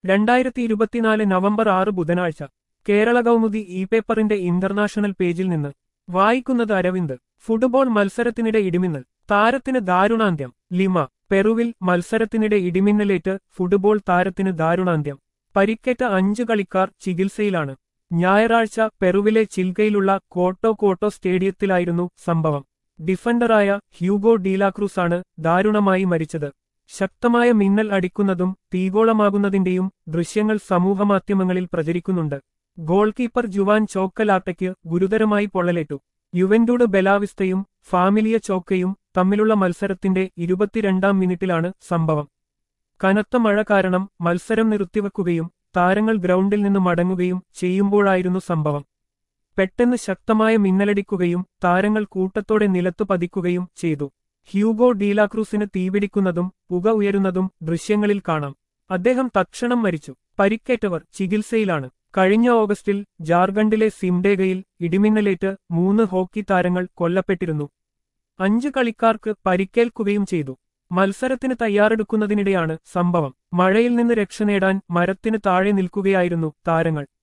രണ്ടായിരത്തി ഇരുപത്തിനാല് നവംബർ ആറ് ബുധനാഴ്ച കേരള കൗമുദി ഇ പേപ്പറിന്റെ ഇന്റർനാഷണൽ പേജിൽ നിന്ന് വായിക്കുന്നത് അരവിന്ദ് ഫുട്ബോൾ മത്സരത്തിനിടെ ഇടിമിന്നൽ താരത്തിന് ദാരുണാന്ത്യം ലിമ പെറുവിൽ മത്സരത്തിനിടെ ഇടിമിന്നലേറ്റ് ഫുട്ബോൾ താരത്തിന് ദാരുണാന്ത്യം പരിക്കേറ്റ അഞ്ചു കളിക്കാർ ചികിത്സയിലാണ് ഞായറാഴ്ച പെറുവിലെ ചിൽഗയിലുള്ള കോട്ടോ കോട്ടോ സ്റ്റേഡിയത്തിലായിരുന്നു സംഭവം ഡിഫൻഡറായ ഹ്യൂഗോ ഡീലാക്രൂസ് ആണ് ദാരുണമായി മരിച്ചത് ശക്തമായ മിന്നൽ അടിക്കുന്നതും തീഗോളമാകുന്നതിന്റെയും ദൃശ്യങ്ങൾ സമൂഹമാധ്യമങ്ങളിൽ പ്രചരിക്കുന്നുണ്ട് ഗോൾ കീപ്പർ ജുവാൻ ചോക്കലാട്ടയ്ക്ക് ഗുരുതരമായി പൊള്ളലേറ്റു യുവന്റൂഡ് ബെലാവിസ്തയും ഫാമിലിയ ചോക്കയും തമ്മിലുള്ള മത്സരത്തിന്റെ ഇരുപത്തിരണ്ടാം മിനിറ്റിലാണ് സംഭവം കനത്ത മഴ കാരണം മത്സരം നിർത്തിവെക്കുകയും താരങ്ങൾ ഗ്രൗണ്ടിൽ നിന്ന് മടങ്ങുകയും ചെയ്യുമ്പോഴായിരുന്നു സംഭവം പെട്ടെന്ന് ശക്തമായ മിന്നലടിക്കുകയും താരങ്ങൾ കൂട്ടത്തോടെ നിലത്തു പതിക്കുകയും ചെയ്തു ഹ്യൂഗോ ഡീലാക്രൂസിന് തീപിടിക്കുന്നതും പുക ഉയരുന്നതും ദൃശ്യങ്ങളിൽ കാണാം അദ്ദേഹം തക്ഷണം മരിച്ചു പരിക്കേറ്റവർ ചികിത്സയിലാണ് കഴിഞ്ഞ ഓഗസ്റ്റിൽ ജാർഖണ്ഡിലെ സിംഡേഗയിൽ ഇടിമിന്നലേറ്റ് മൂന്ന് ഹോക്കി താരങ്ങൾ കൊല്ലപ്പെട്ടിരുന്നു അഞ്ച് കളിക്കാർക്ക് പരിക്കേൽക്കുകയും ചെയ്തു മത്സരത്തിന് തയ്യാറെടുക്കുന്നതിനിടെയാണ് സംഭവം മഴയിൽ നിന്ന് രക്ഷ നേടാൻ മരത്തിന് താഴെ നിൽക്കുകയായിരുന്നു താരങ്ങൾ